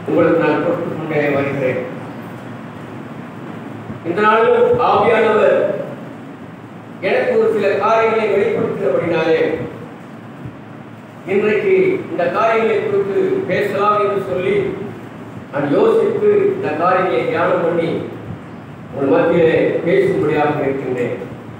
உங்களுக்கு நான் கொடுத்துக் கொண்டே வருகிறேன் இந்த நாளிலும் ஆவியானவர் எனக்கு ஒரு சில காரியங்களை வெளிப்படுத்துகிறபடினாலே இன்றைக்கு இந்த காரியங்களை குறித்து பேசலாம் என்று சொல்லி நான் யோசித்து இந்த காரியங்களை தியானம் பண்ணி உங்கள் மத்தியிலே பேசும்படியாக இருக்கின்றேன்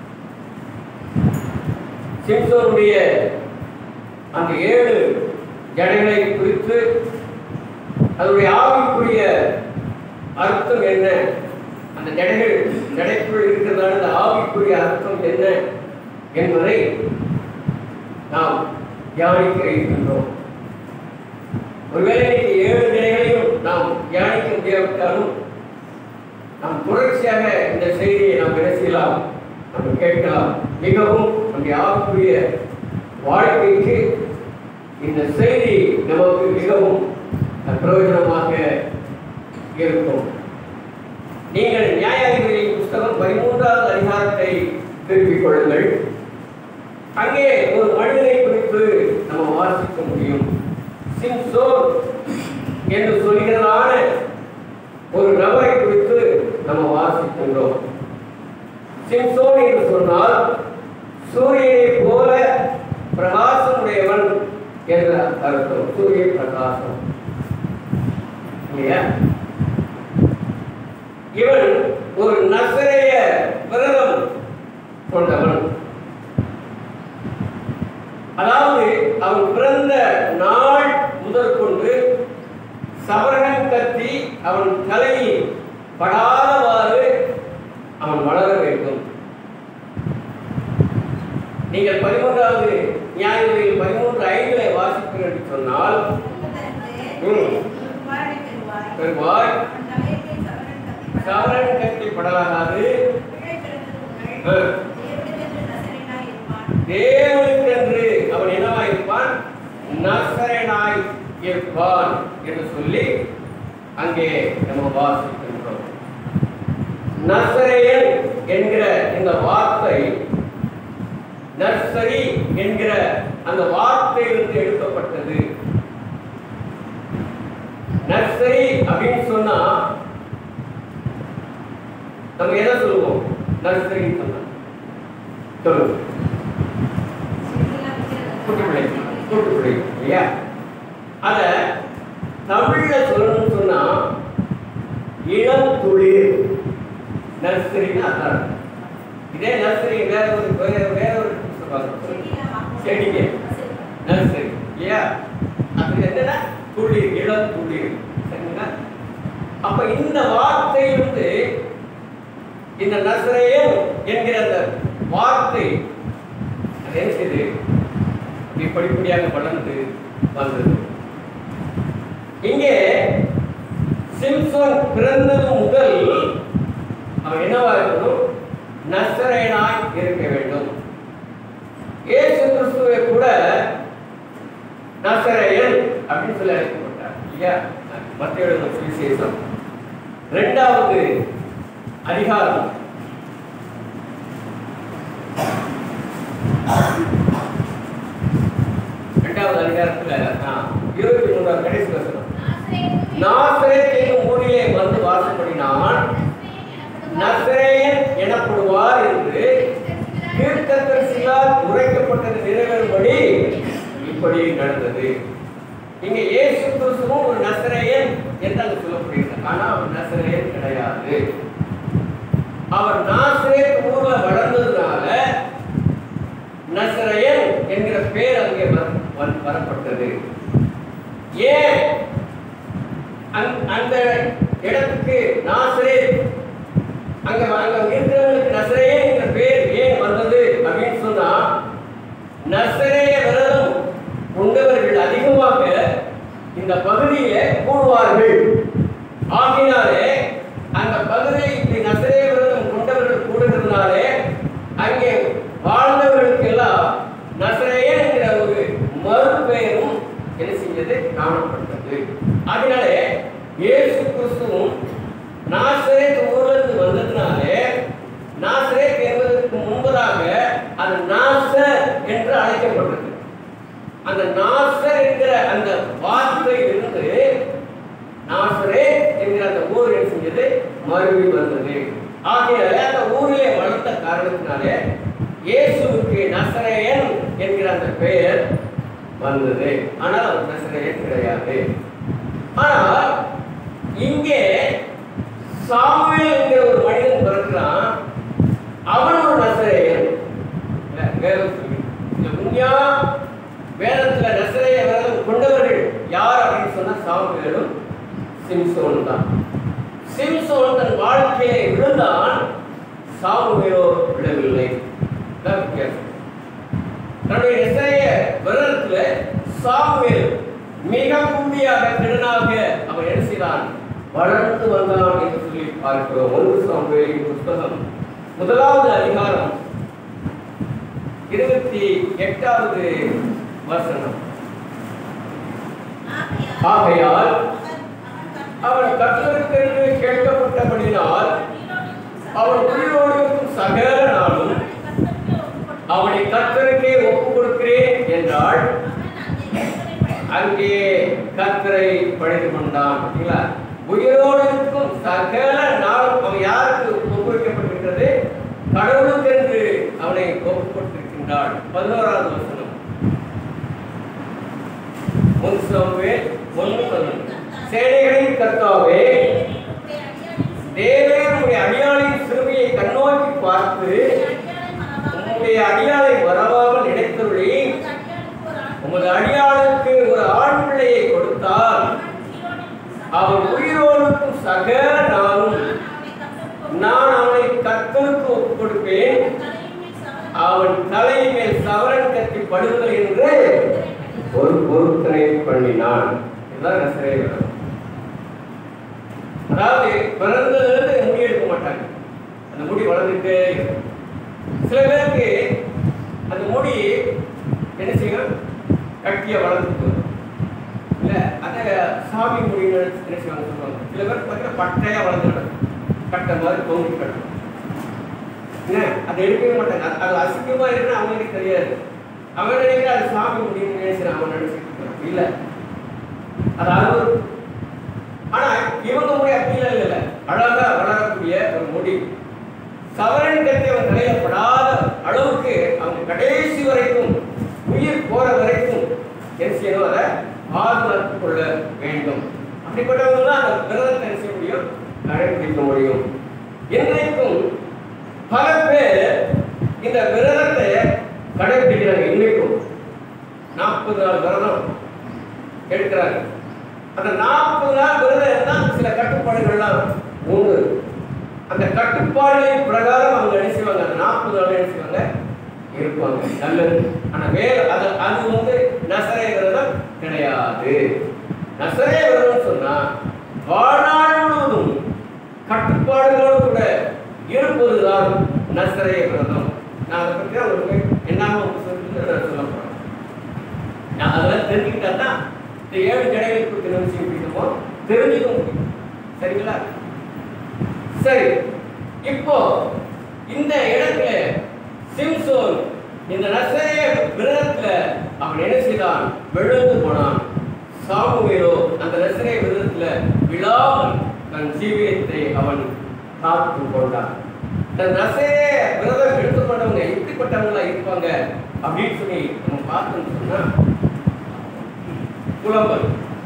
சிம்சோனுடைய அந்த ஏழு ஜடைகளை குறித்து அதனுடைய ஆவிக்குரிய அர்த்தம் என்ன அந்த ஜடைகள் ஜடைக்குள் இருக்கிறதான அந்த ஆவிக்குரிய அர்த்தம் என்ன என்பதை நாம் தியானிக்க இருக்கின்றோம் ஒருவேளை இன்னைக்கு ஏழு நிலைகளையும் நாம் தியானிக்க முடியாவிட்டாலும் நாம் தொடர்ச்சியாக இந்த செய்தியை நாம் என்ன செய்யலாம் நம்ம கேட்கலாம் மிகவும் நம்முடைய ஆவிக்குரிய வாழ்க்கைக்கு இந்த செய்தி நமக்கு மிகவும் பிரயோஜனமாக இருக்கும் நீங்கள் நியாயாதிபதியின் புஸ்தகம் பதிமூன்றாவது அதிகாரத்தை திருப்பிக் கொள்ளுங்கள் அங்கே ஒரு மனிதனை குறித்து நம்ம வாசிக்க முடியும் சிம்சோன் என்று சொல்கிறதான ஒரு நபரை குறித்து நம்ம வாசிக்கின்றோம் சிம்சோன் என்று சொன்னால் சூரியனை போல பிரகாசமுடையவன் என்ற அர்த்தம் சூரிய பிரகாசம் இல்லையா இவன் ஒரு நசரைய விரதம் கொண்டவன் அதாவது அவன் பிறந்த நாள் முதற்கொண்டு சவரகன் கத்தி அவன் தலையில் படாதவாறு அவன் வளர வேண்டும் நீங்கள் பதிமூன்றாவது நியாயங்களில் பதிமூன்று ஐந்திலே வாசிப்பீர்கள் என்று சொன்னால் ம். பெறுவாய் சவரன் கத்தி படலாகாது தேவனுக்கென்று அவன் என்னவாய் இருப்பான் நசரனாய் இருப்பான் என்று சொல்லி அங்கே நம்ம வாசிக்கின்றோம் நசரேயன் என்கிற இந்த வார்த்தை நர்சரி என்கிற அந்த வார்த்தையிலிருந்து எடுக்கப்பட்டது நர்சரி அப்படின்னு சொன்னா நம்ம எதை சொல்லுவோம் நர்சரின்னு சொன்னா சொல்லுங்க கூட்டுப்பிள்ளை கூட்டுப்பிள்ளை இல்லையா அத தமிழ்ல சொல்லணும்னு சொன்னா இளம் துளிர் நர்சரின்னு அர்த்தம் இதே நர்சரி வேற ஒரு வேற வேற ஒரு சொல்லுவாங்க செடிங்க நர்சரி இல்லையா அது என்னன்னா துளிர் இளம் துளிர் சரிங்களா அப்ப இந்த வார்த்தையிலிருந்து இந்த நசரேயன் என்கிற அந்த வார்த்தை அது என்ன செய்யுது இப்படி படிப்படியாக வளர்ந்து வந்தது இங்கே சிம்சோன் பிறந்தது முதல் அவன் என்னவா இருக்கணும் நசரேனாய் இருக்க வேண்டும் இயேசு கிறிஸ்துவை கூட நசரேயன் அப்படின்னு சொல்லி அழைக்கப்பட்டார் இல்லையா மத்திய எழுதின சுவிசேஷம் இரண்டாவது அதிகாரம் இரண்டாவது அதிகாரத்துல ஆ, இருபத்தி மூன்றாவது கடைசி வசனம் நாசரேத் என்னும் ஊரிலே வந்து வாசப்படினான் நசரேயன் எனப்படுவார் என்று தீர்க்கதரிசியால் உரைக்கப்பட்டது நிறைவேறும்படி இப்படி நடந்தது இங்க இயேசு கிறிஸ்துவும் ஒரு நசரேயன் என்று அங்கு சொல்லப்படுகிறது ஆனா அவர் நசரேயன் கிடையாது அவர் நாசரேத் ஊர்ல வளர்ந்ததுனால நசரேயன் என்கிற பேர் அங்கே வர- வர- வரப்பட்டது ஏன் அந்த- அந்த இடத்துக்கு நாசரேத் அங்க அங்க இருக்கிறவங்களுக்கு நசரேயன் என்ற பேர் ஏன் வந்தது அப்படின்னு சொன்னா நசரேய விரதம் கொண்டவர்கள் அதிகமாக இந்த பகுதியில கூடுவார்கள் ஆகினாலே அந்த பகுதியில் இப்படி நசரேய விரதம் கொண்டவர்கள் கூடுகிறதுனாலே அங்கே வாழ்ந்தவர்களுக்கு எல்லாம் நசரேயன் என்கிற ஒரு மறுபெயரும் என்ன செஞ்சது காணப்பட்டது அதனாலே இயேசு கிறிஸ்துவும் நாசரேத் ஊர்ல இருந்து வந்ததுனாலே நாசரேத் என்பதற்கு முன்பதாக அது நாசர் என்று அழைக்கப்பட்டது அந்த நாசர் என்கிற அந்த வார்த்தையிலிருந்து மருவி வந்தது ஆகையால அந்த ஊரிலே வளர்ந்த காரணத்தினாலே இயேசுவுக்கு நசரேயன் என்கிற அந்த பெயர் வந்தது ஆனால் அவர் நசரேயன் கிடையாது ஆனால் இங்கே சாமுவேல் என்கிற ஒரு மனிதன் பிறக்கிறான் அவன் ஒரு நசரேயன் இல்ல, வேதம் சொல்லி இந்த உண்மையா வேதத்துல நசரேய வேதம் கொண்டவர்கள் யார் அப்படின்னு சொன்னா சாமுவேலும் சிம்சோன் தான் சிம்சோன் தன் வாழ்க்கையை விழுந்தான் சாமுவேலோ விழவில்லை இதான் வித்தியாசம் தன்னுடைய இசைய விரதத்துல சாமுவேல் மிக கூடியாக திறனாக அவன் என்ன செய்தான் வளர்ந்து வந்தான் என்று சொல்லி பார்க்கிறோம் ஒன்று சாமுவேலின் புஸ்தகம் முதலாவது அதிகாரம் இருபத்தி எட்டாவது வசனம் ஆகையால் அவன் கர்த்தருக்கென்று கேட்கப்பட்டபடினால் அவன் உயிரோடு இருக்கும் சகல நாளும் அவனை கர்த்தருக்கே ஒப்பு கொடுக்கிறேன் என்றால் அங்கே கர்த்தரை படைத்து கொண்டான் பார்த்தீங்களா உயிரோடு இருக்கும் சகல நாளும் அவன் யாருக்கு ஒப்புவிக்கப்பட்டிருக்கிறது கடவுளுக்கென்று அவனை ஒப்பு கொடுத்திருக்கின்றாள் பதினோராவது வசனம் ஒன்று சாமுவேல் ஒன்று பதினொன்று சேனைகளின் கர்த்தாவே தேவே உம்முடைய அடியாளின் சிறுமியை கண்ணோக்கி பார்த்து உம்முடைய அடியாளை வரவாமல் நினைத்தருளி உமது அடியாளுக்கு ஒரு ஆண் பிள்ளையை கொடுத்தால் அவன் உயிரோடுக்கும் சகல நாளும் நான் அவனை கர்த்தருக்கு ஒப்புக் கொடுப்பேன் அவன் தலையின் மேல் சவரன் கத்தி படுங்கள் என்று ஒரு பொருத்தனை பண்ணினான் இதுதான் நசரே விரதம் அதாவது பிறந்ததுலேருந்து முடி எடுக்க மாட்டாங்க அந்த முடி வளர்ந்துட்டே இருக்கும் சில பேருக்கு அந்த முடி என்ன செய்யும் கட்டிய வளர்ந்து போகும் இல்ல அந்த சாமி முடின்னு என்ன செய்வாங்க சொல்லுவாங்க சில பேர் பார்த்தீங்கன்னா பட்டையா வளர்ந்து கிடக்கும் கட்டை மாதிரி தொங்கி கிடக்கும் என்ன அதை எடுக்கவே மாட்டாங்க அது- அது அசிங்கமா இருக்குன்னு அவங்களுக்கு தெரியாது அவன் நினைக்கிற அது சாமி முடின்னு நினைச்சிருக்கான் அவன் நினைச்சிட்டு இருக்கான். இல்ல அது அறுவரு ஆனா இவங்க முடி அப்படிலாம் இல்ல அழகா வளரக்கூடிய ஒரு முடி சவரன் கத்தை அவன் தலையில படாத அளவுக்கு அவங்க கடைசி வரைக்கும் உயிர் போற வரைக்கும் என்ன செய்யணும் அதை பாதுகாத்து கொள்ள வேண்டும் அப்படிப்பட்டவங்க தான் அந்த விரதத்தை என்ன செய்ய முடியும் கடைபிடிக்க முடியும் இன்றைக்கும் பல பேர் இந்த விரதத்தை கடைபிடிக்கிறாங்க இன்னைக்கும் நாற்பது நாள் விரதம் எடுக்கிறாங்க அந்த நாற்பது நாள் விரதம் இருந்தால் சில கட்டுப்பாடுகள்லாம் உண்டு அந்த கட்டுப்பாடுகளின் பிரகாரம் அவங்க என்ன செய்வாங்க அந்த நாற்பது நாள் என்ன செய்வாங்க இருப்பாங்க நல்லது ஆனா வேற அது அது வந்து நசரே விரதம் கிடையாது நசரே விரதம் சொன்னா வாழ்நாள் முழுவதும் கட்டுப்பாடுகளோடு கூட இருப்பதுதான் நசரே விரதம் நான் அதை பற்றி உங்களுக்கு என்ன சொல்லி நான் சொல்ல போறேன் நான் அதெல்லாம் தெரிஞ்சுக்கிட்டா தான் இந்த ஏழு ஜடைகளை குறித்து என்ன செய்ய முடியுமோ தெரிஞ்சுக்க முடியும் சரிங்களா சரி இப்போ இந்த இடத்துல சிம்சோன் இந்த நசரேய விரதத்துல அவன் என்ன செய்தான் விழுந்து போனான் சாமுவேலோ அந்த நசரேய விரதத்துல விழாமல் தன் ஜீவியத்தை அவன் காத்து கொண்டான் இந்த நசரேய விரதம் எடுத்துக்கொண்டவங்க எப்படிப்பட்டவங்களா இருப்பாங்க அப்படின்னு சொல்லி நம்ம பார்த்தோம்னு சொன்னா புலம்பல்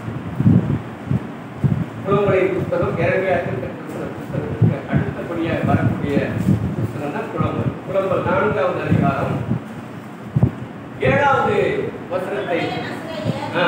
புலம்பலை புஸ்தகம் இரவே புஸ்தகத்துக்கு அடுத்தபடியாக வரக்கூடிய புஸ்தகம் தான் புலம்பல் புலம்பல் நான்காவது அதிகாரம் ஏழாவது வசனத்தை ஆ.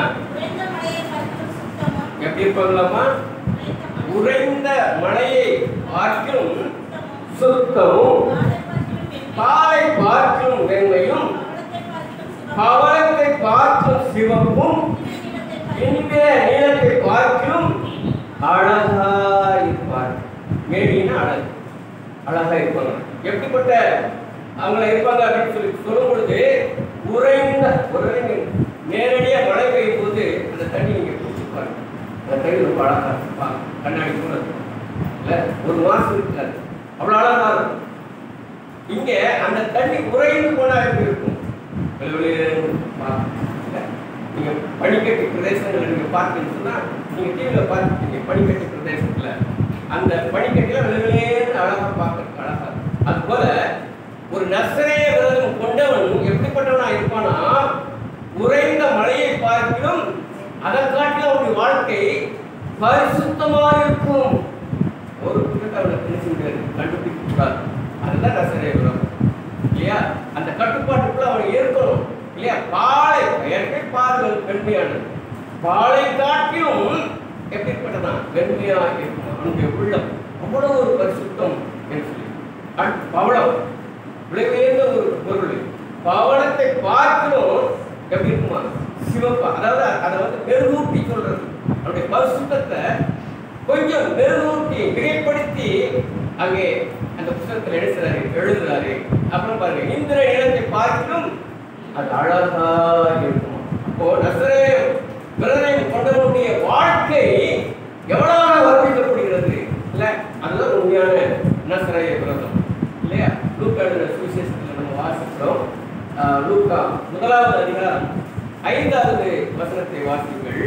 எப்படி இருப்பாங்களாமா உறைந்த மழையை பார்க்கும் சுத்தமும் பாலை பார்க்கும் வெண்மையும் பவளத்தை பார்க்கும் சிவப்பும் இந்திய நீளத்தை பார்க்கும் அழகா இருப்பார் மேடினா அழகு அழகா இருப்பாங்க எப்படிப்பட்ட அவங்கள இருப்பாங்க அப்படின்னு சொல்லி சொல்லும் பொழுது உறைந்த உறைந்த நேரடியா மழை பெய்யும் போது அந்த தண்ணி நீங்க குடிச்சு பாருங்க அந்த தண்ணி ரொம்ப அழகா இருக்கும் பா, கண்ணாடி கூட இருக்கும் இல்ல ஒரு மாசம் இருக்காது அவ்வளவு அழகா இருக்கும் இங்க அந்த தண்ணி உறைந்து போனா எப்படி இருக்கும் வெளி வெளியே பா, இல்ல? நீங்க பனிக்கட்டி பிரதேசங்களை நீங்க பார்த்தீங்கன்னு சொன்னா நீங்க டிவியில பார்த்துருக்கீங்க பனிக்கட்டி பிரதேசத்துல அந்த பனிக்கட்டில வெள்ளவேன்னு அழகா பார்க்க அழகா அது போல ஒரு நசரே விரதம் கொண்டவன் எப்படிப்பட்டவனா இருப்பானா உறைந்த மழையை பார்க்கிலும் அதை காட்டிலும் அவனுடைய வாழ்க்கை பரிசுத்தமா இருக்கும் ஒரு குற்றத்தை அவனை தெரிஞ்சு முடியாது கண்டுபிடிக்க கூடாது அதுதான் நசரே விரதம் இல்லையா அந்த கட்டுப்பாட்டுக்குள்ள அவன் இருக்கணும் இல்லையா பாலை ஏற்கனவே பால்கள் வெண்மையானது பாலை காட்டிலும் எப்படிப்பட்டதான் வெண்மையா இருக்கும் அவனுடைய உள்ளம் அவ்வளவு ஒரு பரிசுத்தம் என்று சொல்லி அட்- பவளம் விளைவேந்த ஒரு பொருள் பவளத்தை பார்க்கணும் எப்படி இருக்குமா சிவப்பா அதாவது அதை வந்து மெருகூட்டி சொல்றது அவருடைய பரிசுத்தத்தை கொஞ்சம் மெருகூட்டி மிகைப்படுத்தி அங்கே அந்த புத்தகத்தில் எழுதுறாரு எழுதுறாரு அப்புறம் பாருங்க இந்திர இனத்தை பார்க்கணும் அது அழகா இருக்கும் அப்போ நசரே விரதம் கொண்டவனுடைய வாழ்க்கை எவ்வளவு வர்ணிக்கப்படுகிறது இல்ல அதுதான் உண்மையான நசரைய விரதம் இல்லையா லூக்கா எழுதின சுவிசேஷத்தில் நம்ம வாசிக்கிறோம் ஆஹ் லூக்கா முதலாவது அதிகாரம் ஐந்தாவது வசனத்தை வாசிங்கள்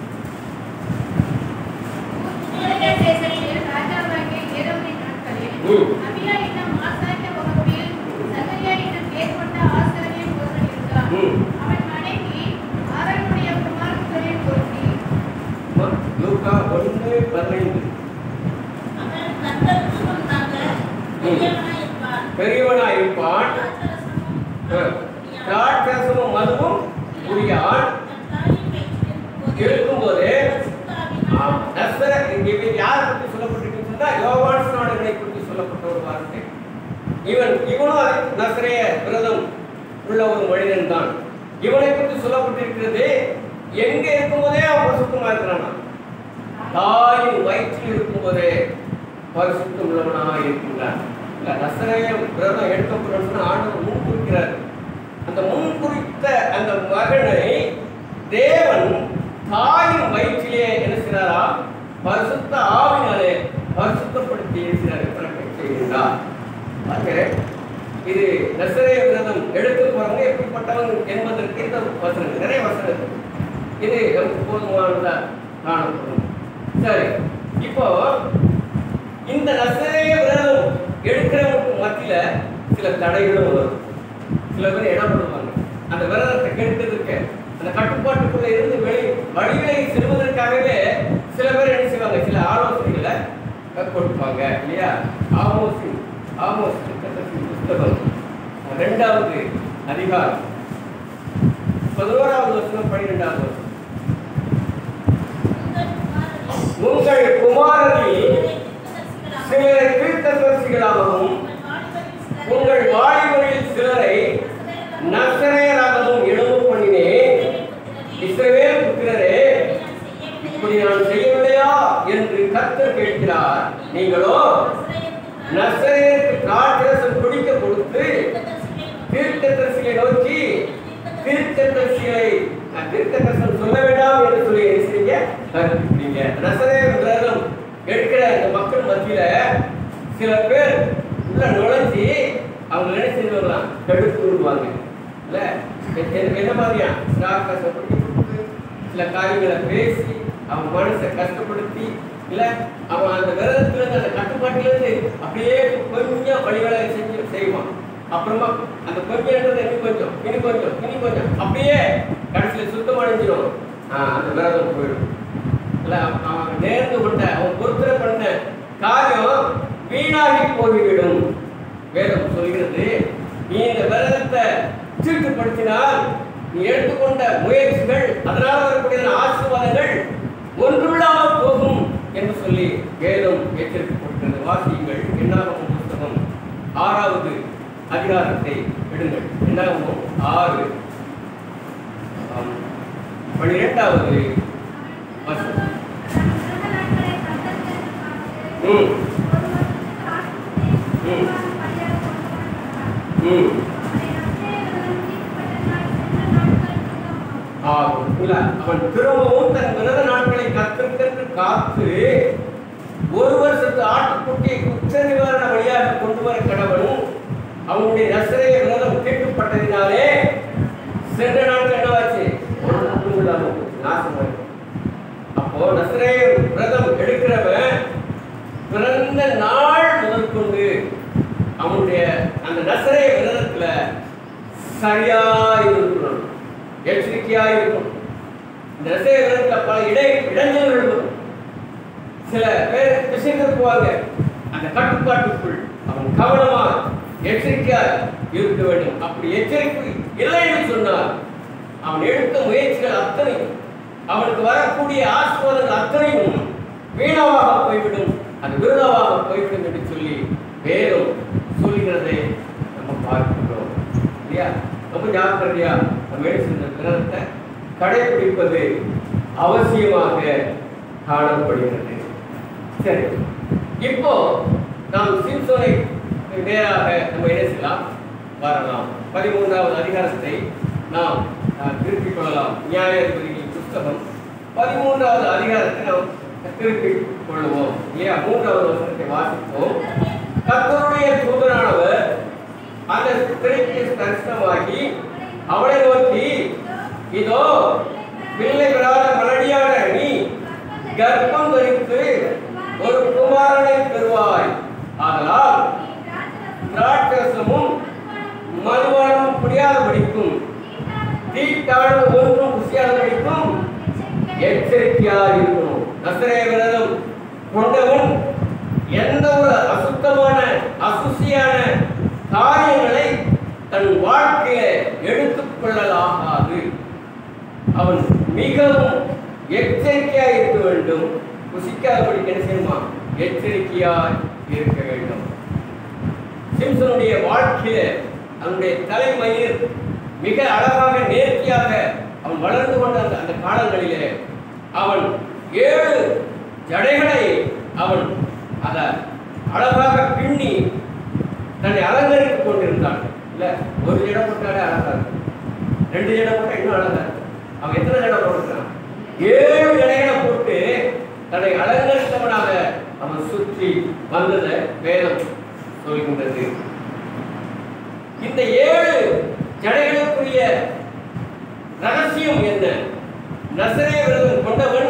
தேசத்தில் ராஜாவாகிய ஏரோமின் நாட்களில் ம். அபியா என்னும் ஆசாரிய வகுப்பில் சகரியா என்னும் பேர் கொண்ட ஆசாரியன் ஒருவன் இருந்தான். ம். அவன் மனைவி ஆரோனுடைய குமாரத்திகளில் ஒருத்தி. ம- லூக்கா ஒன்று பதினைந்து அவன் கர்த்தருக்கு முன்பாக பெரியவனாய் இருப்பான். பெரியவனா இருப்பான் திராட்சரசமும் திராட்சரசமும் மதுவும் உரியான் தன் தாயின் வயிற்றில் இருக்கும்போது பரிசுத்த ஆவியினால் நஸ்ர இங்கே யார் பற்றி சொல்லப்பட்டிருக்குன்னு சொன்னா யோவான் ஸ்நானனை குறித்து சொல்லப்பட்ட ஒரு வார்த்தை இவன் இவனும் அதே நஸ்ரேய விரதம் உள்ள ஒரு மனிதன் தான் இவனை குறித்து சொல்லப்பட்டிருக்கிறது எங்க இருக்கும்போதே அவன் பரிசுத்தமா இருக்கிறானா தாயின் வயிற்றில் இருக்கும்போதே பரிசுத்தம் உள்ளவனாக இருக்கின்றான் இல்ல நசரேய விரதம் எடுக்கப்படும் சொன்னா ஆண்டவர் முன் குறிக்கிறார் அந்த முன் குறித்த அந்த மகனை தேவன் தாயின் வயிற்றிலே என்ன செய்கிறாரா பரிசுத்த ஆவினாலே பரிசுத்தப்படுத்தி இருக்கிறார் பிறக்க செய்கின்றார் பாருங்க, இது நசரேய விரதம் எடுக்க போறவங்க எப்படிப்பட்டவங்க என்பதற்கு இந்த வசனம் நிறைய வசனம் இருக்கு. இது நமக்கு போதுமானதா காணப்படும் சரி இப்போ இந்த நசரேய விரதம் எடுக்கிறவங்களுக்கு மத்தியில சில தடைகளும் வரும் சில பேர் இடப்படுவாங்க அந்த விரதத்தை கெடுக்கிறதுக்கு அந்த கட்டுப்பாட்டுக்குள்ள இருந்து வெளி வழிகளை செல்வதற்காகவே சில பேர் என்ன செய்வாங்க சில ஆலோசனைகளை கொடுப்பாங்க இல்லையா ஆமோசி ஆமோஸ் தீர்க்கதரிசி புஸ்தகம் ரெண்டாவது அதிகாரம் பதினோராவது வருஷம் பன்னிரெண்டாவது வருஷம் உங்கள் குமாரரில் உங்கள் குமாரரில் சிலரை சிலரை தீர்க்கதரிசிகளாகவும் தீர்க்கதரிசிகளாகவும் உங்கள் உங்கள் வாலிபரில் சிலரை வாலிபரில் சிலரை நசரேயராகவும் நசரேயராகவும் எழுவு பண்ணினேன் இஸ்ரவேல் புத்திரரே இப்படி நான் செய்யவில்லையா என்று கர்த்தர் கேட்கிறார் நீங்களோ நசரேயருக்கு திராட்சரசம் குடிக்க கொடுத்து தீர்க்கதரிசியை நோக்கி தீர்க்கதரிசிகளை அஹ், தீர்க்கதரிசனம் சொல்ல வேண்டாம் என்று சொல்லி என்ன செய்யுங்க கற்பிக்கிறீங்க நசரேய விரதம் எடுக்கிற அந்த மக்கள் மத்தியில சில பேர் உள்ள நுழைஞ்சி அவங்க என்ன செய்வாங்களாம் தடுத்து விடுவாங்க இல்ல எ- எ- என்ன மாதிரியா திராட்சரசம் குடிக்க கொடுத்து சில காரியங்களை பேசி அவன் மனசை கஷ்டப்படுத்தி இல்ல அவன் அந்த விரதத்துல இருந்து அந்த கட்டுப்பாட்டுல இருந்து அப்படியே கொஞ்சம் வழிகளை செஞ்சு செய்வான் அப்புறமா அந்த கொஞ்சம்ன்றது இனி கொஞ்சம் இனி கொஞ்சம் இனி கொஞ்சம் அப்படியே கடைசியில சுத்தம் அடைஞ்சிடும் அந்த விரதம் போயிடும் இல்ல அவன் அவன் நேர்ந்து கொண்ட அவன் பொறுத்தர பண்ண காரியம் வீணாகி போய்விடும் வேதம் சொல்கிறது நீ இந்த விரதத்தை சீட்டுப்படுத்தினால் நீ எடுத்துக்கொண்ட முயற்சிகள் அதனால வரக்கூடிய ஆசீர்வாதங்கள் ஒன்றுள்ளாமல் போகும் என்று சொல்லி வேதம் எச்சரிக்கப்பட்டிருக்கிறது வாசியுங்கள் என்னாகும் புஸ்தகம் ஆறாவது அதிகாரத்தை எடுங்கள் என்னாகும் ஆறு ஆம், பன்னிரெண்டாவது வசனம் ம் ம் ஆகும் இல்ல அவன் திரும்பவும் தன் விரத நாட்களை கத்திருக்கென்று காத்து ஒரு வருஷத்து ஆட்டுக்குட்டியை குற்ற நிவாரண வழியாக கொண்டு வர கடவுளும் அவனுடைய நசரைய விரதம் தீர்க்கப்பட்டதினாலே சென்ற நாட்கள் என்னவாச்சு ஒன்றும் இல்லாம போச்சு, நாசமாயிடும் அப்போ நசரேய விரதம் எடுக்கிறவன் சரியா இருக்கணும் எச்சரிக்கையா இருக்கணும் இந்த ரசிகர்களுக்கு பல இடை இடைஞ்சல்கள் வரும் சில பேர் பிசைந்து போவாங்க அந்த கட்டுப்பாட்டுக்குள் அவன் கவனமா எச்சரிக்கையா இருக்க வேண்டும் அப்படி எச்சரிக்கை இல்லை என்று சொன்னால் அவன் எடுத்த முயற்சிகள் அத்தனையும் அவனுக்கு வரக்கூடிய ஆசிர்வாதங்கள் அத்தனையும் வீணாவாக போய்விடும் அது விருதாவாக போய்விடும் என்று சொல்லி வேறும் சொல்கிறதை நம்ம பார்க்கிறோம் இல்லையா ரொம்ப ஜாக்கிரதையா நம்ம எடுத்த கிரகத்தை கடைபிடிப்பது அவசியமாக காணப்படுகிறது சரி இப்போ நாம் சிம்சோனை நேராக நம்ம என்ன செய்யலாம் வரலாம் பதிமூன்றாவது அதிகாரத்தை நாம் அஹ், திருப்பிக் கொள்ளலாம் நியாயாதிபதிகளின் புஸ்தகம் பதிமூன்றாவது அதிகாரத்தை நாம் திருப்பிக் கொள்வோம் இல்லையா மூன்றாவது வசனத்தை வாசிப்போம் கர்த்தருடைய தூதரானவர் அந்த ஸ்திரீக்கு தரிசனமாகி அவளை நோக்கி இதோ பிள்ளை பெறாத மலடியான நீ கர்ப்பம் தரித்து ஒரு குமாரனை பெறுவாய் ஆதலால் திராட்சரசமும் மதுவானமும் குடியாதபடிக்கும் தீட்டான ஒன்றும் குசியாதபடிக்கும் எச்சரிக்கையாக இருக்கணும் நசரே விரதம் கொண்டவன் எந்த ஒரு அசுத்தமான அசுசியான காரியங்களை தன் வாழ்க்கையில எடுத்துக் கொள்ளலாகாது அவன் மிகவும் எச்சரிக்கையாக இருக்க வேண்டும் புசிக்காதபடி என்ன செய்யுமா எச்சரிக்கையாய் இருக்க வேண்டும் சிம்சனுடைய வாழ்க்கையில அவனுடைய தலைமயிர் மிக அழகாக நேர்த்தியாக அவன் வளர்ந்து கொண்ட அந்த அந்த காலங்களிலே அவன் ஏழு ஜடைகளை அவன் அத அழகாக பின்னி தன்னை அலங்கரித்துக் கொண்டிருந்தான் இல்ல ஒரு இடம் போட்டாலே அழகா இருக்கும் ரெண்டு இடம் போட்டா இன்னும் அழகா இருக்கும் அவன் எத்தனை இடம் போட்டுருக்கான் ஏழு இடைகளை போட்டு தன்னை அலங்கரித்தவனாக அவன் சுற்றி வந்ததை வேதம் சொல்கின்றது இந்த ஏழு ஜடைகளுக்குரிய ரகசியம் என்ன நசரே விரதம் கொண்டவன்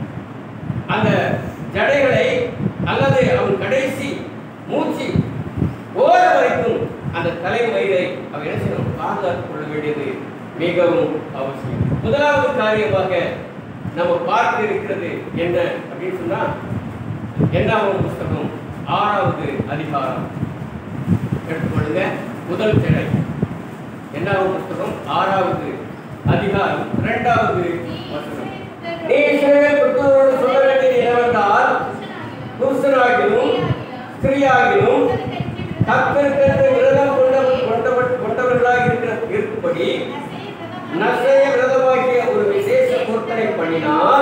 அந்த ஜடைகளை அல்லது அவன் கடைசி மூச்சு ஓர வரைக்கும் அந்த தலைமயிரை அவன் என்ன செய்யணும் பாதுகாத்துக் கொள்ள வேண்டியது மிகவும் அவசியம் முதலாவது காரியமாக நம்ம பார்க்க இருக்கிறது என்ன அப்படின்னு சொன்னா என்னாவது புஸ்தகம் ஆறாவது அதிகாரம் எடுத்துக்கொள்ளுங்க முதல் ஜடை என்னாவது புஸ்தகம் ஆறாவது அதிகாரம் இரண்டாவது வசனம் நீ இஸ்ரவேல் புத்திரரோடு சொல்ல வேண்டியது என்னவென்றால் புருஷனாகிலும் ஸ்திரீயாகிலும் கத்தருக்கென்று விரதம் கொண்டவர் கொண்டவர் கொண்டவர்களாக இருக்கிற இருக்கும்படி நசைய விரதமாகிய ஒரு விசேஷ பொருத்தனை பண்ணினார்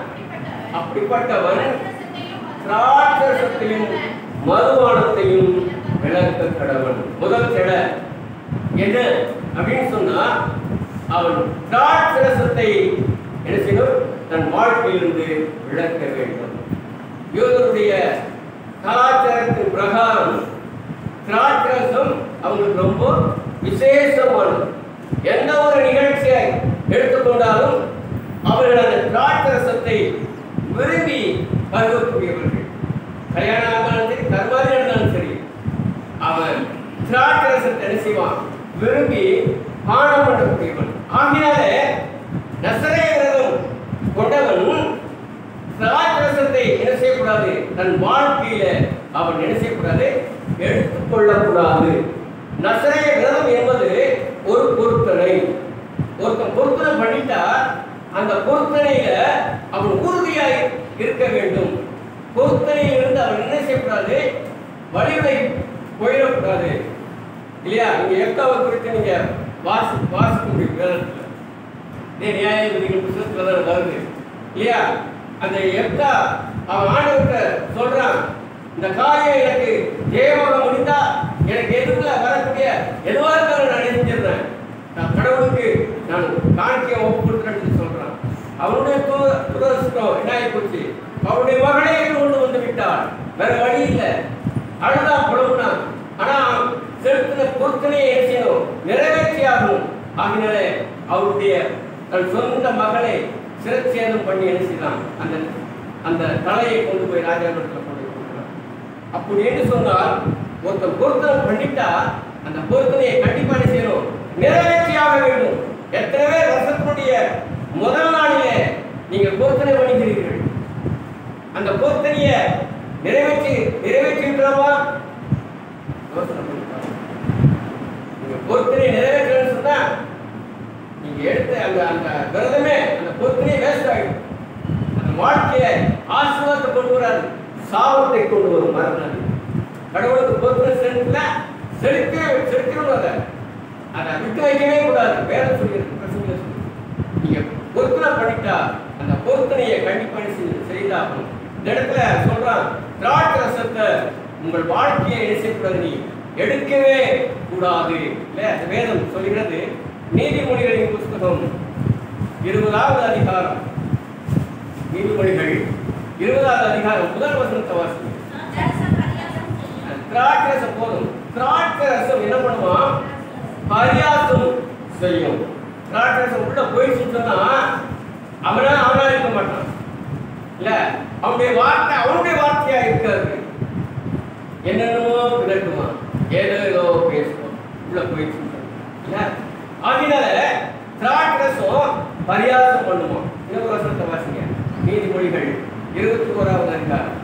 அப்படிப்பட்டவன் திராட்சரசத்தையும் மதுபானத்தையும் விளக்க கடவன் முதல் செட என்ன அப்படின்னு சொன்னா அவன் திராட்சரசத்தை என்ன செய்யணும் தன் வாழ்க்கையிலிருந்து விளக்க வேண்டும் யூதருடைய கலாச்சாரத்தின் பிரகாரம் திராட்சரசம் அவங்களுக்கு ரொம்ப விசேஷமானது எந்த ஒரு நிகழ்ச்சியை எடுத்துக்கொண்டாலும் அவர்கள் அந்த திராட்சரசத்தை விரும்பி பருவக்கூடியவர்கள் கல்யாணம் ஆனாலும் சரி கர்மாதி இருந்தாலும் சரி அவன் திராட்சரசத்தை என்ன செய்வான் விரும்பி பானம் பண்ணக்கூடியவன் ஆகினாலே நசரே விரதம் கொண்டவன் திராட்சரசத்தை என்ன செய்யக்கூடாது தன் வாழ்க்கையில அவன் என்ன செய்யக்கூடாது எடுத்துக்கொள்ளக்கூடாது நசரே விரதம் என்பது ஒரு பொருத்தனை ஒருத்தன் பொருத்தனை பண்ணிட்டா அந்த பொருத்தனையில அவன் உறுதியாய் இருக்க வேண்டும் பொருத்தனையில் இருந்து அவன் என்ன செய்யக்கூடாது வழிகளை போயிடக்கூடாது இல்லையா நீங்க எக்காவை குறித்து நீங்க வாசி வாசிக்க முடியும் வேதத்துல இதே நியாயாதிபதிகள் புத்தகத்துல தான் வருது இல்லையா அந்த எப்தா அவன் ஆண்டவர்கிட்ட சொல்றான் இந்த காரியம் எனக்கு ஜெயமாக முடிந்தா எனக்கு எதுக்குள்ள வரக்கூடிய எதுவா இருந்தாலும் நான் செஞ்சிடுறேன் நான் கடவுளுக்கு நான் காணிக்கையை ஒப்பு கொடுக்குறேன்னு சொல்றான் அவனுடைய து- துரதிர்ஷ்டம் என்ன ஆகி போச்சு அவனுடைய மகளே கொண்டு வந்து விட்டாள் வேற வழி இல்லை அழுதா புலம்புனான் ஆனா செலுத்தின பொருத்தனையை என்ன செய்யணும் நிறைவேற்றி ஆகணும் ஆகினாலே அவருடைய தன் சொந்த மகளை சிரச்சேதம் பண்ணி என்ன செய்தான் அந்த அந்த தலையை கொண்டு போய் ராஜாவிடத்தில் கொண்டு போய் கொடுக்கிறான் அப்படி என்று சொன்னால் ஒருத்தர் பொருத்தனை பண்ணிட்டா அந்த பொருத்தனையை கண்டிப்பா என்ன செய்யணும் நிறைவேற்றியாக வேண்டும் எத்தனை பேர் வருஷத்தினுடைய முதல் நாளிலே நீங்கள் பொருத்தனை பண்ணுகிறீர்கள் அந்த பொருத்தனையை நிறைவேற்றி நிறைவேற்றி இருக்கிறோமா யோசனை பண்ணி பாருங்க. நீங்க பொருத்தனை நிறைவேற்றணும்னு சொன்னா நீங்க எடுத்த அந்த அந்த விரதமே அந்த பொருத்தனையே வேஸ்ட் ஆகிடும் அந்த வாழ்க்கையில ஆசீர்வாதத்தை கொண்டு வராது சாபத்தை கொண்டு வரும் மரணம் கடவுளுக்கு பொருத்தனை செலுத்தல செலுத்த செலுத்தணும் அதை அதை விட்டு வைக்கவே கூடாது வேற சொல்லியிருக்கு பிரசங்க சொல்லி நீங்க பொருத்தனை பண்ணிட்டா அந்த பொருத்தனையை கண்டிப்பா செய்~ செய்தாகணும் இந்த இடத்துல சொல்றான் திராட்சை ரசத்தை உங்கள் வாழ்க்கையை என்ன செய்யக்கூடாது நீ எடுக்கவே கூடாது இல்ல அந்த வேதம் சொல்கிறது நீதிமொழிகளின் புஸ்தகம் இருபதாவது அதிகாரம் நீதிமொழிகள் இருபதாவது அதிகாரம் முதல் வசனத்தை வாசிங்க திராட்சை ரசம் போதும் திராட்சை ரசம் என்ன பண்ணுவான் பரியாசம் செய்யும் திராட்சை ரசம் உள்ள போயிடுச்சுன்னு சொன்னா அவனா அவனா இருக்க மாட்டான் இல்ல அவனுடைய வார்த்தை அவனுடைய வார்த்தையா இருக்காது என்னென்னமோ பிறக்குமா ஏதோ ஏதோ பேசுவோம் உள்ள போயிடுச்சு இல்ல அதனால திராட்சை ரசம் பரியாசம் பண்ணுமா இன்னொரு வசனத்தை வாசிங்க நீதிமொழிகள் இருபத்தி ஓராவது அதிகாரம்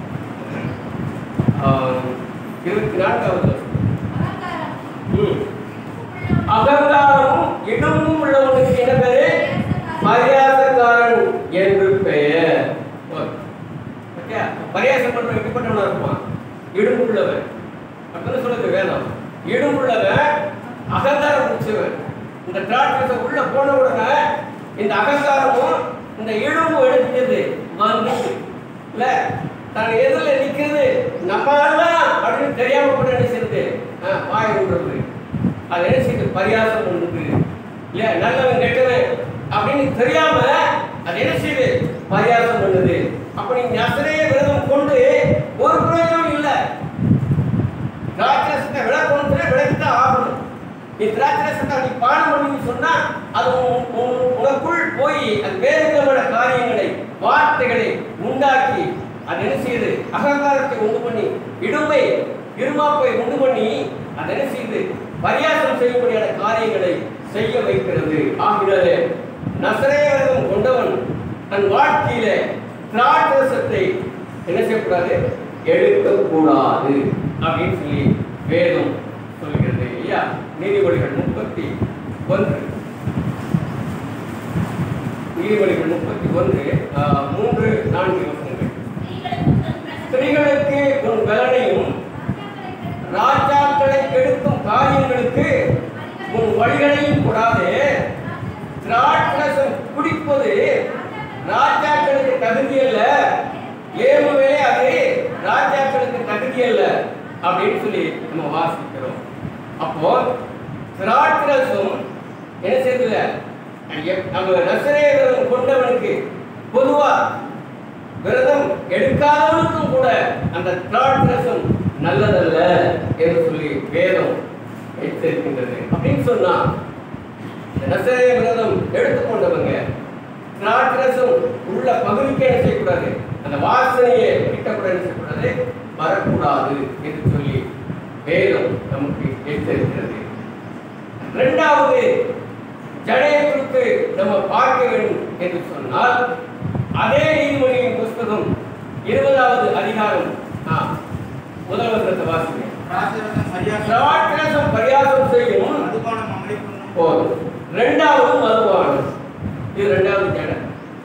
ஆஹ், இருபத்தி நான்காவது வசனம். ம். அகங்காரமும் இடமும் உள்ளவனுக்கு என்ன பேரு பரியாசக்காரன் என்று பெயர் ஓகே. ஓகே? பரியாசம் பண்றவன் எப்படிப்பட்டவனா இருப்பான் இடும்புள்ளவன் அப்படின்னு சொல்லுது வேதம் இடும்புள்ளவன் அகங்காரம் முடிச்சவன் இந்த திராட்சை உள்ள போன உடனே இந்த அகங்காரமும் இந்த இடும்பும் எடுத்துக்கிறது வந்துச்சு இல்ல தான் எதிரில நிக்கிறது நம்ம எல்லாம் அப்படின்னு தெரியாம கூட என்ன செய்யுது ஆ, வாய் விடுறது அது என்ன செய்யுது பரியாசம் பண்ணுது இல்ல நல்லவன் கெட்டவன் அப்படின்னு தெரியாம அது என்ன செய்யுது பரியாசம் பண்ணுது அப்ப நீ நசரே விரதம் கொண்டு ஒரு பிரயோஜனம் இல்லை திராட்சரசத்தை விளக்கணும்னா விளக்கித்தான் ஆகணும் நீ திராட்சரசத்தை நீ பானம் பண்ணி சொன்னா அது உன்- உன்- உனக்குள் போய் அது வேறு விதமான காரியங்களை வார்த்தைகளை உண்டாக்கி அது என்ன செய்யுது அகங்காரத்தை உண்டு பண்ணி இடுமை இருமாப்பை உண்டு பண்ணி அது என்ன செய்யுது பரியாசம் செய்யும்படியான காரியங்களை செய்ய வைக்கிறது ஆகினாலே நசரேயரும் கொண்டவன் தன் வாழ்க்கையில திராட்சரசத்தை என்ன செய்யக்கூடாது எடுக்கக்கூடாது அப்படின்னு சொல்லி வேதம் சொல்கிறது இல்லையா நீதிமொழிகள் முப்பத்தி ஒன்று நீதிமொழிகள் முப்பத்தி ஒன்று ஆஹ், மூன்று நான்கு வசனங்கள் ஸ்திரீகளுக்கு உன் பலனையும் ராஜாக்களை கெடுக்கும் காரியங்களுக்கு உன் வழிகளையும் கூடாதே திராட்சரசம் குடிப்பது ராஜாக்களுக்கு தகுதி அல்ல ஏமுவே அது ராஜாக்களுக்கு தகுதி அல்ல அப்படின்னு சொல்லி நம்ம வாசிக்கிறோம் அப்போ திராட்சரசம் என்ன செய்யல நம்ம நசரே விரதம் கொண்டவனுக்கு பொதுவா விரதம் எடுக்காதவனுக்கும் கூட அந்த திராட்சரசம் நல்லதல்ல என்று சொல்லி வேதம் எச்சரிக்கின்றது அப்படின்னு சொன்னா இந்த நசரே விரதம் எடுத்துக்கொண்டவங்க திராட்சரசம் உள்ள பகுதிக்கு என்ன செய்யக்கூடாது அந்த வாசனையை கிட்டக்கூட என்ன செய்யக்கூடாது வரக்கூடாது என்று சொல்லி வேதம் நமக்கு எச்சரிக்கிறது இரண்டாவது ஜடையை குறித்து நம்ம பார்க்க வேண்டும் என்று சொன்னால் அதே நீதிமொழியின் புஸ்தகம் இருபதாவது அதிகாரம் ஆ, முதல் வசனத்தை வாசிங்க ராஜரத்னம் சரியாக திராட்சரசம் பரியாசம் செய்யும் மதுபானம் அமளி பண்ணும் போதும் ரெண்டாவது மதுபானம் இது ரெண்டாவது ஜடை